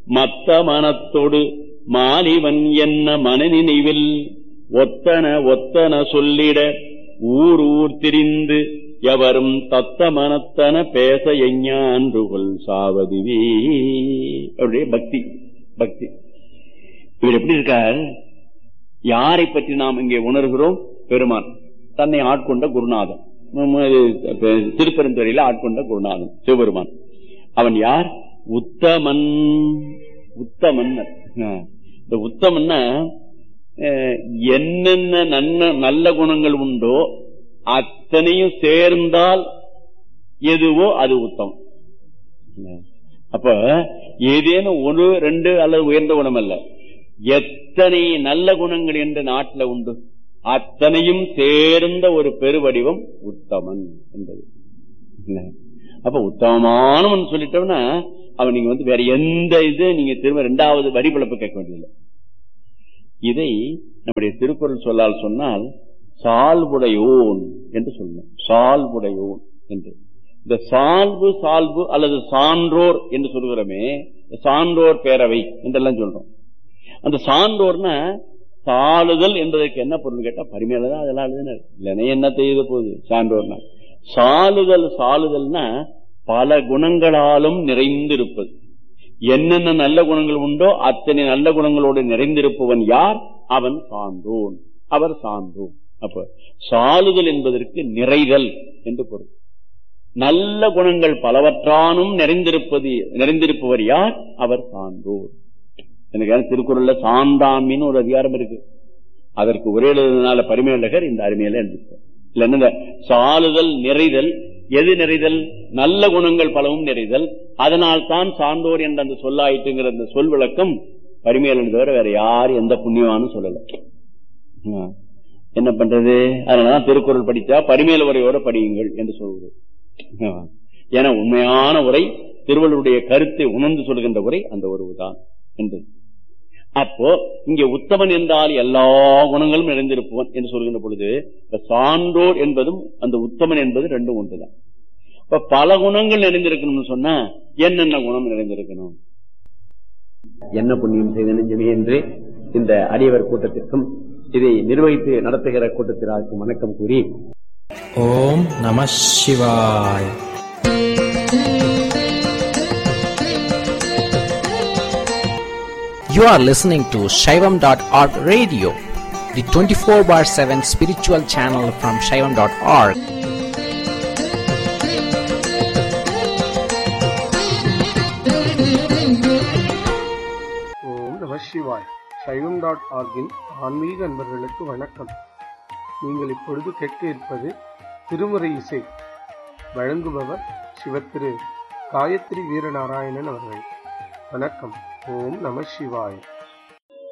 மத்த மனத்தொடு மாலிவன் என்ன மனநினைவில் ஒத்தன ஒத்தன சொல்லிட ஊர் ஊர் திரிந்து எவரும் தத்த மனத்தன பேச எஞ்ஞான்றுகொள் சாவதுவே அவருடைய பக்தி பக்தி இவர் எப்படி இருக்கார் யாரை பற்றி நாம் இங்கே உணர்கிறோம் பெருமான் தன்னை ஆட்கொண்ட குருநாதன் திருப்பெருந்துறையில ஆட்கொண்ட குருநாதன் சிவபெருமான் அவன் யார் உத்தமன் உத்தமன் இந்த உத்தமன்னா என்னென்ன நன்ன நல்ல குணங்கள் உண்டோ அத்தனையும் சேர்ந்தால் எதுவோ அது உத்தமம் அப்ப ஏதேனும் ஒரு ரெண்டு அல்லது உயர்ந்த குணம் அல்ல எத்தனை நல்ல குணங்கள் என்ற நாட்டில் உண்டு அத்தனையும் சேர்ந்த ஒரு பெருவடிவம் உத்தமன் என்பது அப்ப உத்தமமானவன் சொல்லிட்டோம்னா அவன் நீங்க வந்து வேற எந்த இது நீங்க திரும்ப ரெண்டாவது வரி பிழப்பு கேட்க வேண்டியதில்லை இதை நம்முடைய திருக்குறள் சொல்லால் சொன்னால் சால்புடையோன் என்று சொல்லணும் சால்புடையோன் என்று இந்த சால்பு சால்பு அல்லது சான்றோர் என்று சொல்கிறோமே சான்றோர் பேரவை என்றெல்லாம் சொல்றோம் அந்த சான்றோர்னா சாளுதல் என்பதற்கு என்ன பொருள் கேட்டா பரிமையிலதான் அதெல்லாம் எழுதினார் இல்லைன்னா என்ன செய்த போகுது சான்றோர்னா சாளுதல் சாளுதல்னா பல குணங்களாலும் நிறைந்திருப்பது என்னென்ன நல்ல குணங்கள் உண்டோ அத்தனை நல்ல குணங்களோடு நிறைந்திருப்பவன் யார் அவன் சான்றோன் அவர் சான்றோன் அப்ப சாளுதல் என்பதற்கு நிறைதல் என்று பொருள் நல்ல குணங்கள் பலவற்றானும் நிறைந்திருப்பது நிறைந்திருப்பவர் யார் அவர் சான்றோர் எனக்கு திருக்குறள்ல சான்றாமின்னு ஒரு அதிகாரம் இருக்கு அதற்கு ஒரே எழுதுனால பரிமையாளகர் இந்த அருமையில எழுதிட்டார் இல்ல என்ன சாலுதல் நிறைதல் எது நிறைதல் நல்ல குணங்கள் பலவும் நிறைதல் அதனால் தான் சான்றோர் என்ற அந்த சொல்லாயிட்டுங்கிற அந்த சொல் விளக்கம் பரிமையாளன் தவிர வேற யார் எந்த புண்ணியவானும் சொல்லல என்ன பண்றது அதனாலதான் திருக்குறள் படித்தா பரிமையில உரையோட படியுங்கள் என்று சொல்வது ஏன்னா உண்மையான உரை திருவள்ளுடைய கருத்தை உணர்ந்து சொல்கின்ற உரை அந்த உறவுதான் என்பது அப்போ இங்க உத்தமன் என்றால் எல்லா குணங்களும் நிறைந்திருப்பவன் என்று சொல்கின்ற பொழுது சான்றோர் என்பதும் அந்த உத்தமன் என்பது ரெண்டும் ஒன்றுதான் இப்ப பல குணங்கள் நிறைந்திருக்கணும்னு சொன்னா என்னென்ன குணம் நிறைந்திருக்கணும் என்ன புண்ணியம் செய்த நெஞ்சமே என்று இந்த அடியவர் கூட்டத்திற்கும் இதை நிர்வகித்து நடத்துகிற கூட்டத்திற்கு வணக்கம் கூறி ஓம் நம சிவாய் You are listening to Shaivam.org radio, the 24 bar 7 spiritual channel from Shaivam.org. ஓம் நம சிவாய் சைவம் டாட் ஆர்கின் ஆன்மீக அன்பர்களுக்கு வணக்கம் நீங்கள் இப்பொழுது கேட்க இருப்பது திருமுறை இசை வழங்குபவர் சிவத்திரு காயத்ரி வீரநாராயணன் அவர்கள் வணக்கம் ஓம் நம சிவாய்